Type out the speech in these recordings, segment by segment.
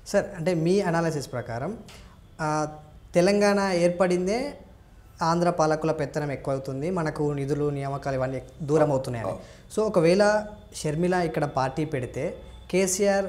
Sir అంటే మీ analysis ప్రకారం ఆ, తెలంగాణ ఏర్పడిందే ఆంధ్ర పాలకుల పెత్తనం ఎక్కువ అవుతుంది మనకు నిధులు నియామకాలు ఇవన్నీ ఎక్- దూరం అవుతున్నాయని సో ఒకవేళ షర్మిల ఇక్కడ పార్టీ పెడితే కేసీఆర్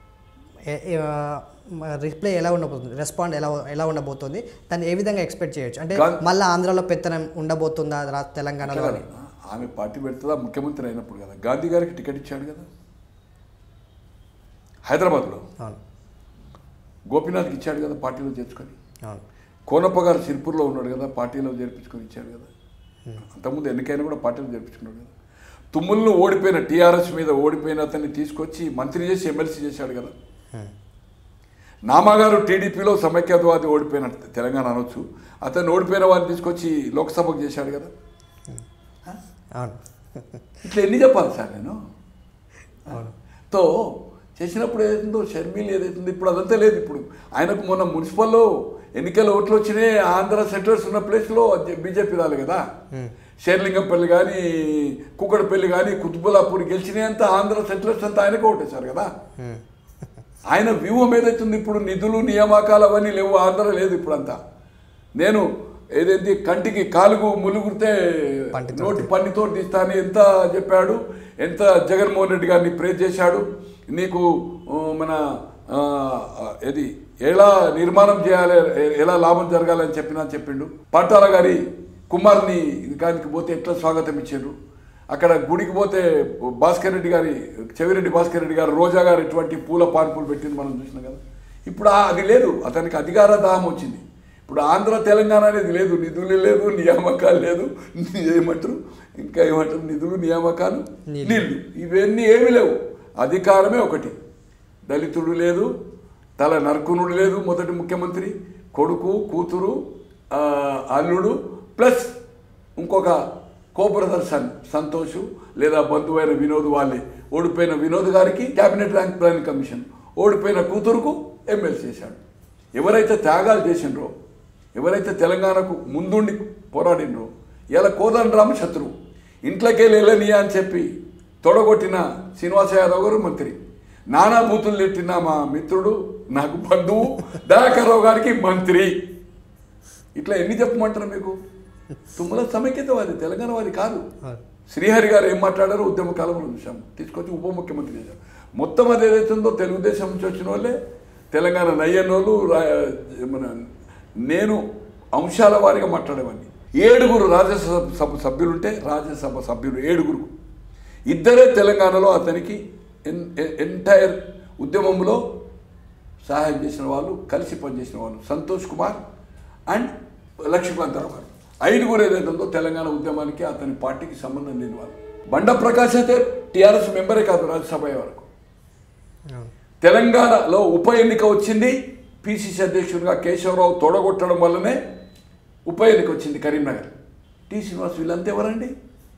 రిప్లై ఎలా ఉండబోతుంది రెస్పాండ్ ఎలా ఎలా ఉండబోతుంది దాన్ని ఏ విధంగా ఎక్స్పెక్ట్ చేయొచ్చు అంటే గాంధీ- మళ్ళీ ఆంధ్రాలో పెత్తనం ఉండబోతుందా రా తెలంగాణలో అని అట్లా ఆమె పార్టీ పెడుతుందా ముఖ్యమంత్రి అయినప్పుడు కదా గాంధీ గారికి టికెట్ ఇచ్చాడు కదా హైదరాబాద్లో అవును గోపీనాథ్కి ఇచ్చాడు కదా పార్టీలో చేర్చుకొని అవును కోనప్ప గారు సిరిపూర్లో ఉన్నాడు కదా పార్టీలో చేర్పించుకొని ఇచ్చాడు కదా అంతకుముందు ఎన్నికైనా కూడా పార్టీలో చేర్పించుకున్నాడు కదా తుమ్ములను ఓడిపోయిన టీఆర్ఎస్ మీద ఓడిపోయిన అతన్ని తీసుకొచ్చి మంత్రి చేసి ఎమ్మెల్సీ చేశాడు కదా Hmm. నామాగారు టీడీపీలో సమైక్యవాది ఓడిపోయిన తెలంగాణ అనొచ్చు అతను ఓడిపోయిన వారిని తీసుకొచ్చి లోక్సభకు చేశాడు కదా అవును ఇట్లా ఎన్ని చెప్పాలి సార్ నేను అవును తో చేసినప్పుడు ఏదైతుందో షర్మిల్ ఏదైతుందో ఇప్పుడు అదంతా లేదు ఇప్పుడు ఆయనకు మొన్న మున్సిపల్లో ఎన్నికల ఓట్లు వచ్చినాయి ఆంధ్ర సెంటర్స్ ఉన్న ప్లేస్లో బీజేపీ రాలి కదా షేర్లింగంపల్లి కానీ కుక్కడపల్లి కానీ కుతుబులాపూర్ గెలిచినాయంతా ఆంధ్ర సెంటర్స్ అంతా ఆయనకు ఓటేశారు కదా Hmm. ఆయన వ్యూహం ఏదైతుంది ఇప్పుడు నిధులు నియామకాలు అవన్నీ లేవు ఆంధ్ర లేదు ఇప్పుడు అంతా నేను ఏదైతే కంటికి కాలుగు ములుగురితే పంటితో నోటి పన్నితో తీస్తాను ఎంత చెప్పాడు ఎంత జగన్మోహన్ రెడ్డి గారిని ప్రేజ్ చేశాడు నీకు ఆ, మన ఆ, ఏది ఎలా నిర్మాణం చేయాలి ఎ- ఎలా లాభం జరగాలని చెప్పినా చెప్పిండు పట్టాల గారి కుమార్ని దానికి పోతే ఎట్లా స్వాగతం ఇచ్చారు అక్కడ గుడికి పోతే భాస్కర్ రెడ్డి గారి చెవిరెడ్డి భాస్కర్ రెడ్డి గారు రోజా గారు ఇటువంటి పూల పాన్పులు పెట్టింది మనం చూసినాం కదా ఇప్పుడు ఆ- అది లేదు అతనికి అధికార దాహం వచ్చింది ఇప్పుడు ఆంధ్ర తెలంగాణ అనేది లేదు నిధులు లేదు నియామకాలు లేదు ఏమంటారు ఇంకా ఏమంటారు నిధులు నియామకాలు నీళ్లు. నీళ్లు ఇవన్నీ ఏమీ లేవు అధికారమే ఒకటి దళితుడు లేదు తల నరకునుడు లేదు మొదటి ముఖ్యమంత్రి కొడుకు కూతురు ఆ, అల్లుడు ప్లస్ ఇంకొక కో బ్రదర్ సన్ సంతోష్ లేదా బంధువైన వినోద్ వాళ్ళే ఓడిపోయిన వినోద్ గారికి క్యాబినెట్ ర్యాంక్ ప్లానింగ్ కమిషన్ ఓడిపోయిన కూతురుకు ఎమ్మెల్సీ చేశాడు ఎవరైతే త్యాగాలు చేసిండ్రో ఎవరైతే తెలంగాణకు ముందుండి పోరాడినరో ఇలా కోదండరామ శత్రువు ఇంట్లోకి వెళ్ళని అని చెప్పి తొడగొట్టిన శ్రీనివాస యాదవ్ గారు మంత్రి నానా బూతులు నెట్టిన మా మిత్రుడు నాకు బంధువు దయాకర్రావు గారికి మంత్రి ఇట్లా ఎన్ని చెప్పమంటారు మీకు తుమ్మల సమైక్యతవాది తెలంగాణవాది కాదు అవును. శ్రీహరి గారు ఏం మాట్లాడారో ఉద్యమ కాలంలో చూసాం తీసుకొచ్చి ఉప ముఖ్యమంత్రి చేశారు మొత్తం అది ఏదైతుందో తెలుగుదేశం నుంచి వచ్చిన వాళ్ళే తెలంగాణ నయ్యన్నోళ్ళు రా- మన నేను అంశాల వారిగా మాట్లాడేవాడిని ఏడుగురు రాజ్యసభ సభ సభ్యులుంటే రాజ్యసభ సభ్యులు ఏడుగురు ఇద్దరే తెలంగాణలో అతనికి ఎన్- ఎ- ఎంటైర్ ఉద్యమంలో సహాయం చేసిన వాళ్ళు కలిసి పనిచేసిన వాళ్ళు సంతోష్ కుమార్ అండ్ లక్ష్మీకాంతరావు గారు ఐదుగురు ఏదైతే ఉందో తెలంగాణ ఉద్యమానికి అతని పార్టీకి సంబంధం లేని వాళ్ళు బండ ప్రకాష్ అయితే టీఆర్ఎస్ మెంబరే కాదు రాజ్యసభ అయ్యే వరకు అవును తెలంగాణలో ఉప ఎన్నిక వచ్చింది పిసిసి అధ్యక్షుడిగా కేశవరావు తొడగొట్టడం వల్లనే ఉప ఎన్నిక వచ్చింది కరీంనగర్ టి శ్రీనివాస్ వీళ్ళంతా ఎవరండి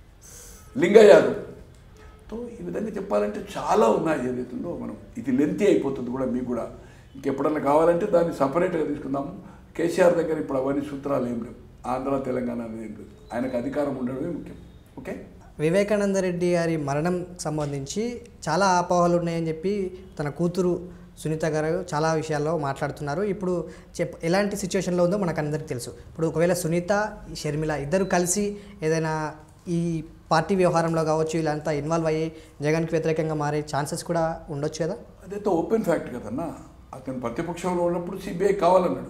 లింగయ్య యాదవ్ తో ఈ విధంగా చెప్పాలంటే చాలా ఉన్నాయి ఏదైతుందో మనం ఇది లెంతీ అయిపోతుంది కూడా మీకు కూడా ఇంకెప్పుడన్నా కావాలంటే దాన్ని సపరేట్గా తీసుకుందాము కేసీఆర్ దగ్గర ఇప్పుడు అవన్నీ సూత్రాలు ఏం లేవు ఆంధ్ర తెలంగాణ అనేది ఏం లేదు ఆయనకు అధికారం ఉండడమే ముఖ్యం ఓకే వివేకానంద రెడ్డి గారి మరణం సంబంధించి చాలా అపోహలు ఉన్నాయని చెప్పి తన కూతురు సునీత గారు చాలా విషయాల్లో మాట్లాడుతున్నారు ఇప్పుడు చెప్ ఎలాంటి సిచ్యువేషన్లో ఉందో మనకు అందరికీ తెలుసు ఇప్పుడు ఒకవేళ సునీత షర్మిల ఇద్దరు కలిసి ఏదైనా ఈ పార్టీ వ్యవహారంలో కావచ్చు ఇలాంతా ఇన్వాల్వ్ అయ్యి జగన్కి వ్యతిరేకంగా మారే ఛాన్సెస్ కూడా ఉండొచ్చు కదా అదైతే ఓపెన్ ఫ్యాక్ట్ కదన్నా అతను ప్రతిపక్షంలో ఉన్నప్పుడు సిబిఐ కావాలన్నాడు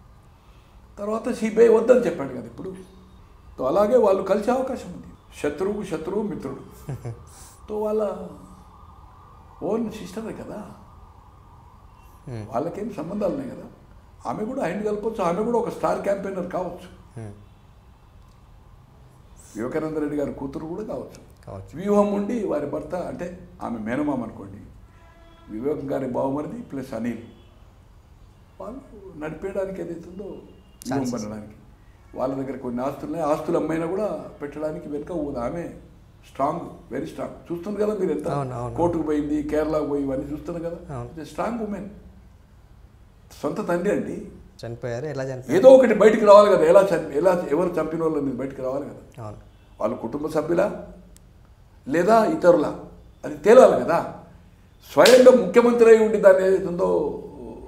తర్వాత సిబిఐ వద్దని చెప్పాడు కదా ఇప్పుడు తో అలాగే వాళ్ళు కలిసే అవకాశం ఉంది శత్రువుకు శత్రువు మిత్రుడు తో వాళ్ళ ఓన్ సిస్టరే కదా వాళ్ళకేం సంబంధాలు ఉన్నాయి కదా ఆమె కూడా ఆయన కలపచ్చు ఆమె కూడా ఒక స్టార్ క్యాంపెయినర్ కావచ్చు వివేకానంద రెడ్డి గారి కూతురు కూడా కావచ్చు కావచ్చు వ్యూహం ఉండి వారి భర్త అంటే ఆమె మేనమామ అనుకోండి వివేక్ గారి బావమరిది ప్లస్ అనిల్ వాళ్ళు నడిపేయడానికి ఏదైతుందో వ్యూహం Chances. పడడానికి వాళ్ళ దగ్గర కొన్ని ఆస్తులు ఉన్నాయి ఆస్తులు అమ్మైనా కూడా పెట్టడానికి వెనుక ఊరు ఆమె స్ట్రాంగ్ వెరీ స్ట్రాంగ్ చూస్తున్నారు కదా మీరు ఎంత అవును, అవును. కోర్టుకు పోయింది కేరళకు పోయి ఇవన్నీ చూస్తున్నారు కదా అవును. స్ట్రాంగ్ ఉమెన్ సొంత తండ్రి అండి చనిపోయారు ఎలా చనిపోయారు ఏదో ఒకటి బయటికి రావాలి కదా ఎలా చంపి ఎలా ఎవరు చంపిన వాళ్ళని బయటికి రావాలి కదా అవును వాళ్ళ కుటుంబ సభ్యులా లేదా ఇతరులా అది తేలాలి కదా స్వయంగా ముఖ్యమంత్రి అయి ఉండి దాన్ని ఏదైతుందో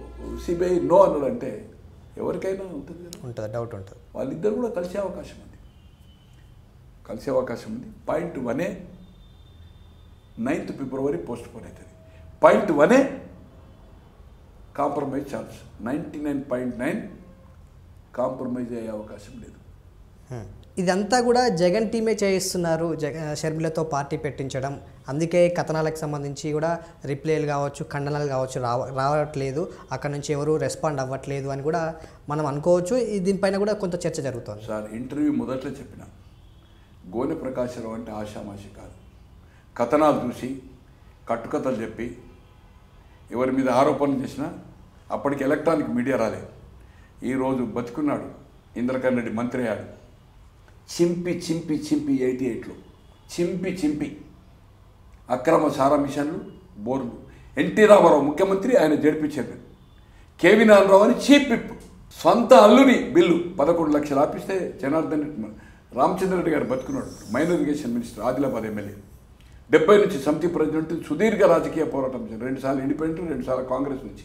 సిబిఐ నో అన్నాడంటే ఎవరికైనా ఉంటుంది కదా ఉంటుంది డౌట్ ఉంటుంది వాళ్ళిద్దరు కూడా కలిసే అవకాశం ఉంది కలిసే అవకాశం ఉంది పాయింట్ వనే నైన్త్ ఫిబ్రవరి పోస్ట్ పోన్ అవుతుంది పాయింట్ వనే compromise chance ninety nine point nine compromise అయ్యే అవకాశం లేదు హ్మ్. ఇదంతా కూడా జగన్ టీమే చేయిస్తున్నారు జగ షర్మిలతో పార్టీ పెట్టించడం అందుకే కథనాలకు సంబంధించి కూడా రిప్లైలు కావచ్చు ఖండనలు కావచ్చు రావ రావట్లేదు అక్కడ నుంచి ఎవరు రెస్పాండ్ అవ్వట్లేదు అని కూడా మనం అనుకోవచ్చు ఈ దీనిపైన కూడా కొంత చర్చ జరుగుతోంది సార్ ఇంటర్వ్యూ మొదట్లో చెప్పిన గోనె ప్రకాశరావు అంటే ఆషామాషి కాదు కథనాలు చూసి కట్టుకథలు చెప్పి ఎవరి మీద ఆరోపణలు చేసినా అప్పటికి ఎలక్ట్రానిక్ మీడియా రాలే ఈరోజు బతుకున్నాడు ఇంద్రకరణ్ రెడ్డి మంత్రి అయ్యాడు చింపి చింపి చింపి ఎయిటీ ఎయిట్లో చింపి చింపి అక్రమ సారా మిషన్లు బోర్లు ఎన్టీ రామారావు ముఖ్యమంత్రి ఆయన జడ్పీ చైర్మన్ కేవీ నారాయణరావు అని చీఫ్ విప్ సొంత అల్లుని బిల్లు పదకొండు లక్షలు ఆపిస్తే జనార్దన్ రెడ్డి రామచంద్ర రెడ్డి గారు బతుకున్నాడు minor irrigation minister Adilabad MLA డెబ్బై నుంచి సమితి ప్రెసిడెంట్ సుదీర్ఘ రాజకీయ పోరాటం చేశారు రెండుసార్లు ఇండిపెండెంట్ రెండుసార్లు కాంగ్రెస్ నుంచి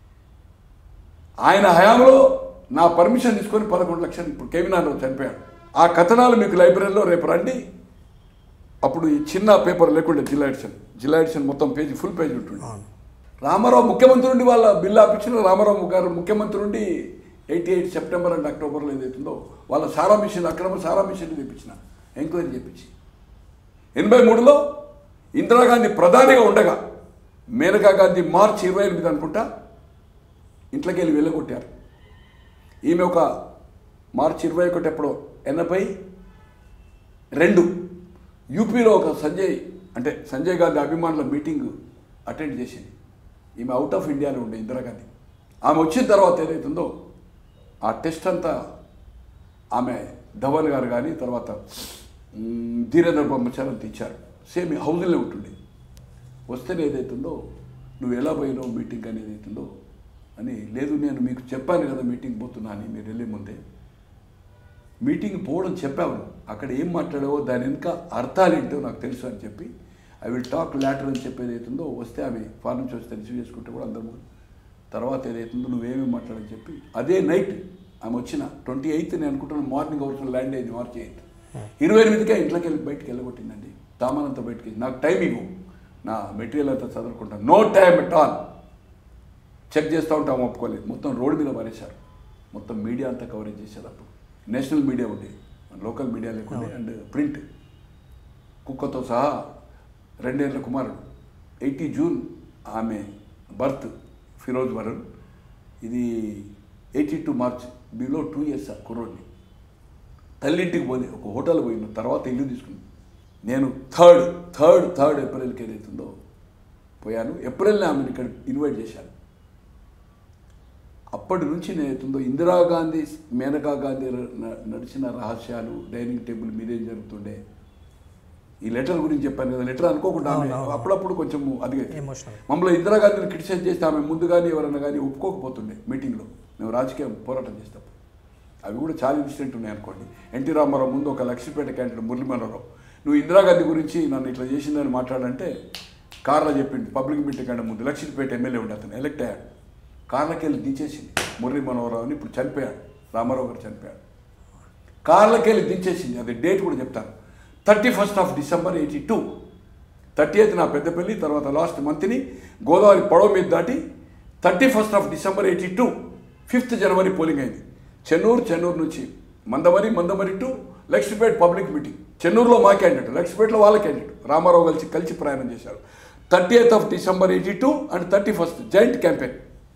ఆయన హయాంలో నా పర్మిషన్ తీసుకొని పదకొండు లక్షలు ఇప్పుడు కేవీ నారాయణరావు చనిపోయాడు ఆ కథనాలు మీకు లైబ్రరీలో రేపు రండి అప్పుడు ఈ చిన్న పేపర్ లేకుండే జిల్లా ఎడిషన్ జిల్లా ఎడిషన్ మొత్తం పేజీ ఫుల్ పేజీ ఉంటుంది అవును రామారావు ముఖ్యమంత్రి నుండి వాళ్ళ బిల్లు ఆపించిన రామారావు గారు ముఖ్యమంత్రి నుండి ఎయిటీ ఎయిట్ సెప్టెంబర్ అండ్ అక్టోబర్లో ఏదైతుందో వాళ్ళ సారా మిషన్ అక్రమ సారా మిషన్ తెప్పించిన ఎంక్వైరీ చేపించి ఎనభై మూడులో ఇందిరాగాంధీ ప్రధానిగా ఉండగా మేనకా గాంధీ మార్చి ఇరవై ఎనిమిది అనుకుంటా ఇంట్లోకి వెళ్ళి వెళ్ళగొట్టారు ఈమె ఒక మార్చి ఇరవై ఒకటి ఎప్పుడో ఎనభై రెండు యూపీలో ఒక సంజయ్ అంటే సంజయ్ గాంధీ అభిమానుల మీటింగ్ అటెండ్ చేసింది ఈమె అవుట్ ఆఫ్ ఇండియాలో ఉండే ఇందిరాగాంధీ ఆమె వచ్చిన తర్వాత ఏదైతుందో ఆ టెస్ట్ అంతా ఆమె ధవన్ గారు కానీ తర్వాత మ్, ధీరేంద్ర బ్రహ్మచారి ఇచ్చారు సేమ్ హౌజుల్లో ఉంటుండే వస్తేనే ఏదైతుందో నువ్వు ఎలా పోయినావు మీటింగ్ అనేది ఏదైతుందో అని లేదు నేను మీకు చెప్పాను కదా మీటింగ్ పోతున్నా అని మీరు వెళ్ళే ముందే మీటింగ్ పోవడం చెప్పావు అక్కడ ఏం మాట్లాడావో దాని వెనుక అర్థాలు ఏంటో నాకు తెలుసు అని చెప్పి ఐ విల్ టాక్ లాటర్ అని చెప్పేది అవుతుందో వస్తే ఆమె ఫారెన్ నుంచి వస్తే రిసీవ్ చేసుకుంటే కూడా అందరూ తర్వాత ఏదైతుందో నువ్వేమేమి మాట్లాడని చెప్పి అదే నైట్ ఆమె వచ్చిన ట్వంటీ ఎయిత్ నేను అనుకుంటున్నాను మార్నింగ్ అవర్స్ ల్యాండ్ అయింది మార్చి ఎయిత్ ఇరవై ఎనిమిదికే ఇంట్లోకి వెళ్ళి బయటికి వెళ్ళగొట్టిందండి సామానంతా బయటికి వెళ్ళి. నాకు టైం ఇవ్వు నా మెటీరియల్ అంతా చదువుకుంటాను no time at all check చేస్తూ ఉంటే ఆమె ఒప్పుకోలేదు మొత్తం రోడ్డు మీద పడేశారు మొత్తం మీడియా అంతా కవరేజ్ చేశారు అప్పుడు నేషనల్ మీడియా ఉండేది లోకల్ మీడియా లేకుండే అండ్ ప్రింట్ కుక్కతో సహా రెండేళ్ల కుమారుడు ఎయిటీ జూన్ ఆమె బర్త్ ఫిరోజ్ వరుణ్ ఇది eighty two March below two years ఆ కుర్రోడిని తల్లింటికి పోలే ఒక హోటల్ పోయిన తర్వాత ఇల్లు తీసుకున్నాను నేను థర్డ్ థర్డ్ థర్డ్ ఏప్రిల్కి ఏదైతుందో పోయాను ఏప్రిల్ని ఆమెను ఇక్కడ ఇన్వైట్ చేశాను అప్పటి నుంచి నేతుందో ఇందిరాగాంధీ మేనకా గాంధీ న- నడిచిన రహస్యాలు డైనింగ్ టేబుల్ మీదేం జరుగుతుండే ఈ లెటర్ గురించి చెప్పాను కదా లెటర్ అనుకోకుండా ఆమె అవును, అవును. అప్పుడప్పుడు కొంచెం అది ఎమోషనల్ మమ్మల్ని ఇందిరాగాంధీని క్రిటిసైజ్ చేస్తే ఆమె ముందు కానీ ఎవరైనా కానీ ఒప్పుకోకపోతుండే మీటింగ్లో మేము రాజకీయ పోరాటం చేస్తాం అవి కూడా చాలా ఇన్సిడెంట్ ఉన్నాయి అనుకోండి ఎన్టీ రామారావు ముందు ఒక లక్ష్మీపేట క్యాండిడేట్ మురళీ మనోహరరావు నువ్వు ఇందిరాగాంధీ గురించి నన్ను ఇట్లా చేసిందని మాట్లాడంటే కార్లో చెప్పింది పబ్లిక్ మీటింగ్ కంటే ముందు లక్ష్మీపేట ఎమ్మెల్యే ఉండే అతను ఎలక్ట్ అయ్యాడు కార్లకి వెళ్ళి దించేసింది మురళీ మనోహరరావు అని ఇప్పుడు చనిపోయాడు రామారావు గారు చనిపోయాడు కార్లకి వెళ్ళి దించేసింది అది డేట్ కూడా చెప్తాను thirty first of December eighty two thirty eighth నా పెద్దపల్లి తర్వాత లాస్ట్ మంత్ని గోదావరి పడవ మీద దాటి thirty first of December eighty two fifth January polling అయింది చెన్నూరు చెన్నూరు నుంచి Mandamarri Mandamarri to Lakshmipet public meeting చెన్నూరులో మా క్యాండిడేట్ లక్ష్మీపేటలో వాళ్ళ క్యాండిడేట్ రామారావు కలిసి కలిసి ప్రయాణం చేశారు thirty eighth of December eighty two and thirty first joint campaign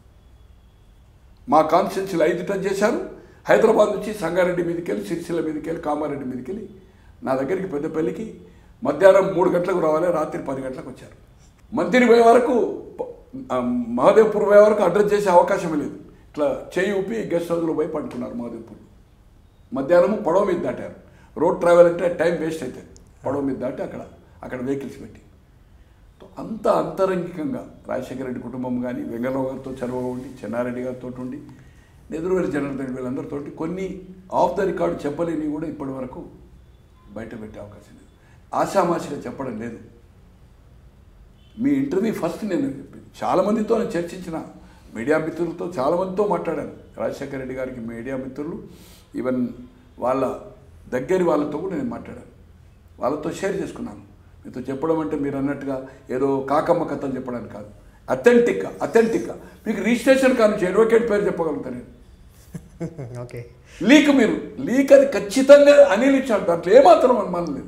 మా కాన్స్టిట్యున్సీలో ఐదు టచ్ చేశారు హైదరాబాద్ నుంచి సంగారెడ్డి మీదకి వెళ్ళి సిరిసిల్ల మీదకి వెళ్ళి కామారెడ్డి మీదకి వెళ్ళి నా దగ్గరికి పెద్దపల్లికి మధ్యాహ్నం మూడు గంటలకు రావాలి రాత్రి పది గంటలకు వచ్చారు మంత్రి పోయే వరకు ప- ఆ, మహదేవ్పూర్ పోయే వరకు అడ్రస్ చేసే అవకాశమే లేదు ఇట్లా చేయి ఊపి గెస్ట్ హౌస్లో పోయి పండుకున్నారు మహదేవ్పూర్ మధ్యాహ్నం పడవ మీద దాటారు రోడ్ ట్రావెల్ అంటే టైం వేస్ట్ అవుతుంది పడవ మీద దాటి అక్కడ అక్కడ వెహికల్స్ పెట్టి అంత అంతరంగికంగా రాజశేఖర రెడ్డి కుటుంబం కానీ వెంగళరావు గారితో చనువుగా ఉండి చెన్నారెడ్డి గారితో ఉండి నెదురువేలి జనార్దన్ రెడ్డి వీళ్ళందరితో కొన్ని ఆఫ్ ద రికార్డు చెప్పలేని కూడా ఇప్పటి వరకు బయట పెట్టే అవకాశం లేదు ఆశామాషిగా చెప్పడం లేదు మీ ఇంటర్వ్యూ ఫస్ట్ నేను చెప్పింది చాలామందితో నేను చర్చించిన మీడియా మిత్రులతో చాలామందితో మాట్లాడాను రాజశేఖర రెడ్డి గారికి మీడియా మిత్రులు ఈవెన్ వాళ్ళ దగ్గరి వాళ్ళతో కూడా నేను మాట్లాడాను వాళ్ళతో షేర్ చేసుకున్నాను మీతో చెప్పడం అంటే మీరు అన్నట్టుగా ఏదో కాకమ్మ కథలు చెప్పడానికి కాదు అథెంటిక్గా అథెంటిక్గా మీకు రిజిస్ట్రేషన్ కానుంచి అడ్వకేట్ పేరు చెప్పగలుగుతాను నేను ఓకే లీక్ మీరు లీక్ అది ఖచ్చితంగా అనిల్ ఇచ్చాడు దాంట్లో ఏమాత్రం అనుమానం లేదు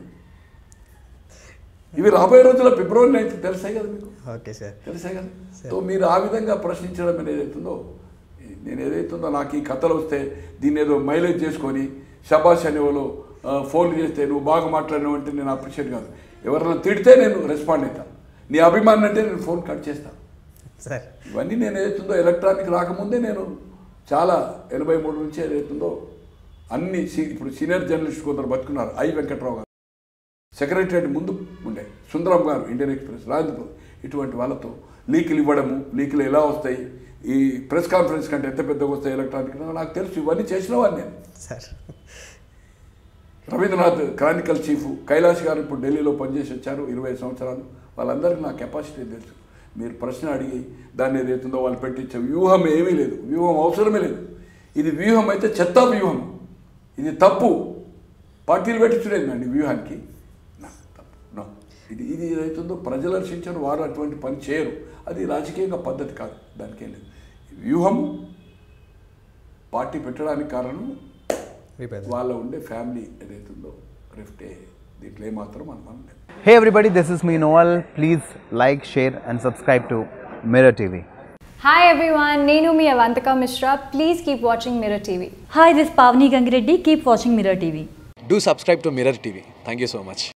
ఇవి రాబోయే రోజుల్లో ఫిబ్రవరి నైన్త్ తెలుసాయి కదా మీకు ఓకే సార్ తెలుసా కదా సో మీరు ఆ విధంగా ప్రశ్నించడం అనేది ఏదైతుందో నేను ఏదైతుందో నాకు ఈ కథలు వస్తే దీన్ని ఏదో మైలేజ్ చేసుకొని షబాష్ అనేవాళ్ళు ఆ, ఫోన్లు చేస్తే నువ్వు బాగా మాట్లాడినావు అంటే నేను అప్రిషియేట్ కాదు ఎవరైనా తిడితే నేను రెస్పాండ్ అవుతాను నీ అభిమానం అంటే నేను ఫోన్ కట్ చేస్తాను సార్ ఇవన్నీ నేను ఏదైతుందో ఎలక్ట్రానిక్ రాకముందే నేను చాలా ఎనభై మూడు నుంచి ఏదైతుందో అన్ని సీ- ఇప్పుడు సీనియర్ జర్నలిస్ట్ కొందరు బతుకున్నారు ఐ వెంకట్రావు గారు సెక్రటరియట్ ముందు ఉండే సుందరం గారు ఇండియన్ ఎక్స్ప్రెస్ రాజేంద్ర ఇటువంటి వాళ్ళతో లీకులు ఇవ్వడము లీకులు ఎలా వస్తాయి ఈ ప్రెస్ కాన్ఫరెన్స్ కంటే ఎంత పెద్దగా వస్తాయి ఎలక్ట్రానిక్ నాకు తెలుసు ఇవన్నీ చేసిన వాడిని నేను sir Ravindranath chronicle chief Kailash గారు ఇప్పుడు ఢిల్లీలో పనిచేసి వచ్చారు ఇరవై సంవత్సరాలు వాళ్ళందరికీ నా కెపాసిటీ తెలుసు మీరు ప్రశ్న అడిగి దాన్ని ఏదైతుందో వాళ్ళు పెట్టించే వ్యూహం ఏమీ లేదు వ్యూహం అవసరమే లేదు ఇది వ్యూహం అయితే చెత్త వ్యూహం ఇది తప్పు పార్టీలు పెట్టించలేదండి వ్యూహానికి నా తప్పు నా ఇది ఇది ఏదైతుందో ప్రజలు రక్షించరు వారు అటువంటి పని చేయరు అది రాజకీయంగా పద్ధతి కాదు దానికేం లేదు వ్యూహం పార్టీ పెట్టడానికి కారణం విభేదం వాళ్ళ ఉండే ఫ్యామిలీ ఏదైతుందో రిఫ్టే దీంట్లో ఏమాత్రం అనుమానం లేదు Hey everybody, this is me Noel. Please like, share, and subscribe to Mirror TV. Hi everyone, Nenu mi Avantika Mishra. Please keep watching Mirror TV. Hi, this is Pavni Gangireddy. Keep watching Mirror TV. Do subscribe to Mirror TV. Thank you so much.